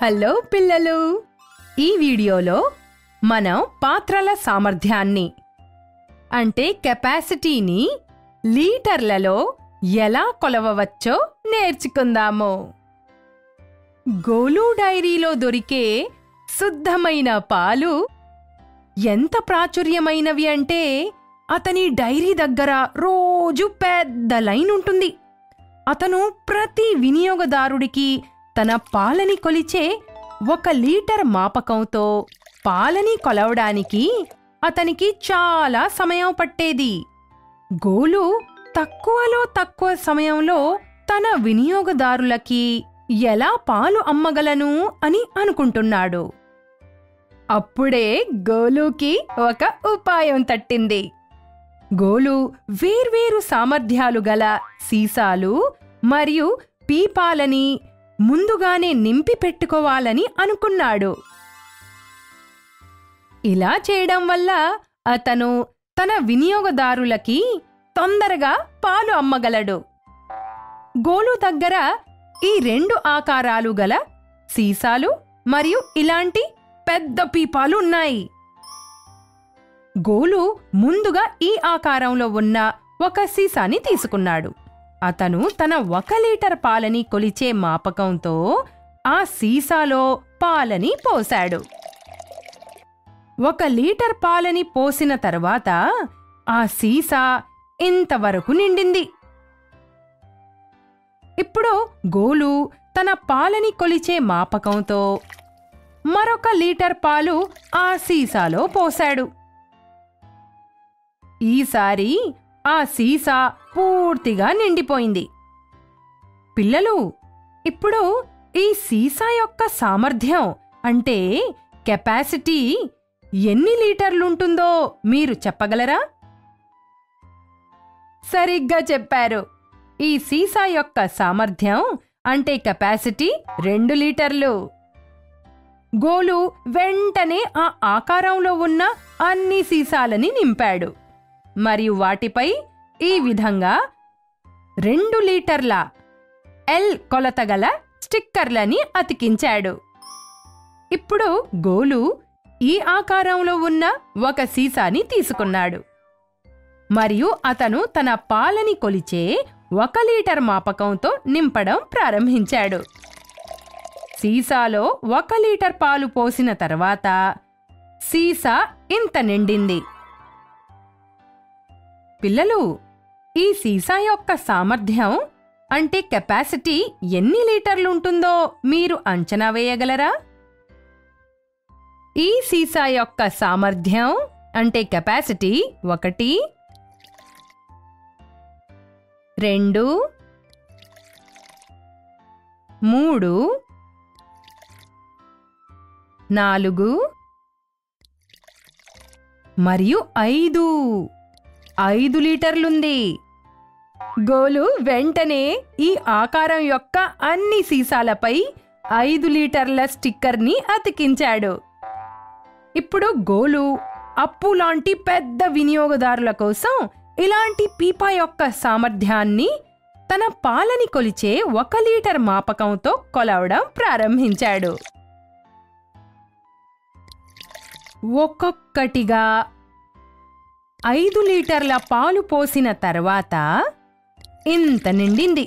hello పిల్లలు ఈ వీడియోలో మనం పాత్రల సామర్థ్యాన్ని అంటే కెపాసిటీని లీటర్లలో ఎలా కొలవవచ్చో నేర్చుకుందాము గోలు డైరీలో దొరికే శుద్ధమైన పాలు ఎంత ప్రాచుర్యమైనవి అంటే అతని డైరీ దగ్గర రోజు పెద్ద లైన్ ఉంటుంది అతను ప్రతి వినియోగదారుడికి తన పాలని కొలిచే ఒక లీటర్ మాపకంతో పాలని కొలవడానికి అతనికి చాలా సమయం పట్టేది గోలు తక్కువలో తక్కువ సమయంలో తన వినియోగదారులకి ఎలా పాలు అమ్మగలను అని అనుకుంటున్నాడు అప్పుడే గోలుకి ఒక ఉపాయం తట్టింది గోలు వేర్వేరు సామర్థ్యాలు గల సీసాలు మరియు పీపాలని ముందుగానే నింపి పెట్టుకోవాలని అనుకున్నాడు ఇలా చేయడం వల్ల అతను తన వినియోగదారులకి తొందరగా పాలు అమ్మగలడు గోలు దగ్గర ఈ రెండు ఆకారాలు గల సీసాలు మరియు ఇలాంటి పెద్ద పీపాలు ఉన్నాయి గోలు ముందుగా ఈ ఆకారంలో ఉన్న ఒక సీసాని తీసుకున్నాడు అతను తన ఒక లీటర్ పాలని కొలిచే మాపకంతో ఆ సీసాలో పాలని పోశాడు ఒక లీటర్ పాలని పోసిన తర్వాత ఆ సీసా ఇంతవరకు నిండింది ఇప్పుడు గోలు తన పాలని కొలిచే మాపకంతో మరొక లీటర్ పాలు ఆ సీసాలో పోశాడు ఈసారి ఆ సీసా పూర్తిగా నిండిపోయింది పిల్లలు ఇప్పుడు ఈ సీసా యొక్క సామర్థ్యం అంటే కెపాసిటీ ఎన్ని లీటర్లుంటుందో మీరు చెప్పగలరా సరిగ్గా చెప్పారు ఈ సీసా యొక్క సామర్థ్యం అంటే కెపాసిటీ రెండు లీటర్లు గోలు వెంటనే ఆ ఆకారంలో ఉన్న అన్ని సీసాలని నింపాడు మరియు వాటిపై ఈ విధంగా రెండు లీటర్ల ఎల్ కొలతగల స్టిక్కర్లని అతికించాడు ఇప్పుడు గోలు ఈ ఆకారంలో ఉన్న ఒక సీసాని తీసుకున్నాడు మరియు అతను తన పాలని కొలిచే ఒక లీటర్ మాపకంతో నింపడం ప్రారంభించాడు సీసాలో ఒక లీటర్ పాలు పోసిన తర్వాత సీసా ఇంత నిండింది పిల్లలు ఈ సీసా యొక్క సామర్థ్యం అంటే కెపాసిటీ ఎన్ని లీటర్లుంటుందో మీరు అంచనా వేయగలరా ఈ సీసా యొక్క సామర్థ్యం అంటే కెపాసిటీ ఒకటి రెండు మూడు నాలుగు మరియు ఐదు ఐదు లీటర్లుంది గోలు వెంటనే ఈ ఆకారం యొక్క అన్ని సీసాలపై ఐదు లీటర్ల స్టిక్కర్ని అతికించాడు ఇప్పుడు గోలు అప్పు లాంటి పెద్ద వినియోగదారుల కోసం ఇలాంటి పీపా యొక్క సామర్థ్యాన్ని తన పాలని కొలిచే ఒక లీటర్ మాపకంతో కొలవడం ప్రారంభించాడు ఒక్కొక్కటిగా ఐదు లీటర్ల పాలు పోసిన తర్వాత ఇంత నిండింది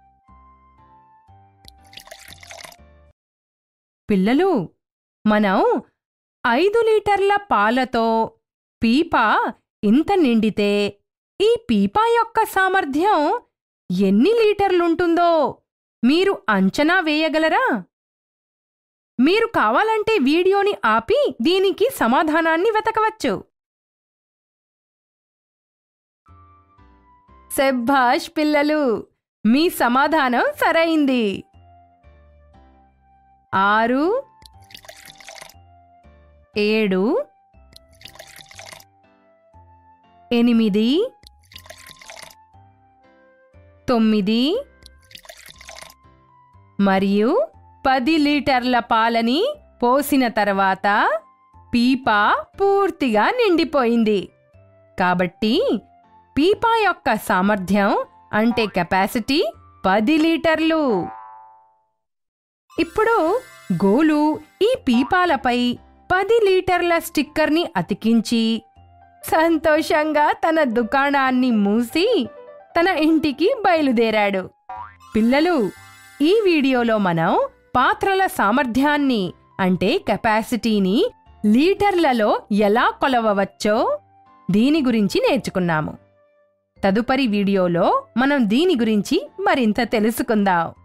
పిల్లలు మనం ఐదు లీటర్ల పాలతో పీపా ఇంత నిండితే ఈ పీపా యొక్క సామర్థ్యం ఎన్ని లీటర్లుంటుందో మీరు అంచనా వేయగలరా మీరు కావాలంటే వీడియోని ఆపి దీనికి సమాధానాన్ని వెతకవచ్చు శభాష్ పిల్లలు మీ సమాధానం సరైంది ఆరు ఏడు ఎనిమిది తొమ్మిది మరియు పది లీటర్ల పాలని పోసిన తర్వాత పీపా పూర్తిగా నిండిపోయింది కాబట్టి పీపా యొక్క సామర్థ్యం అంటే కెపాసిటీ పది లీటర్లు ఇప్పుడు గోలు ఈ పీపాలపై పది లీటర్ల స్టిక్కర్ని అతికించి సంతోషంగా తన దుకాణాన్ని మూసి తన ఇంటికి బయలుదేరాడు పిల్లలు ఈ వీడియోలో మనం పాత్రల సామర్థ్యాన్ని అంటే కెపాసిటీని లీటర్లలో ఎలా కొలవవచ్చో దీని గురించి నేర్చుకున్నాము తదుపరి వీడియోలో మనం దీని గురించి మరింత తెలుసుకుందాం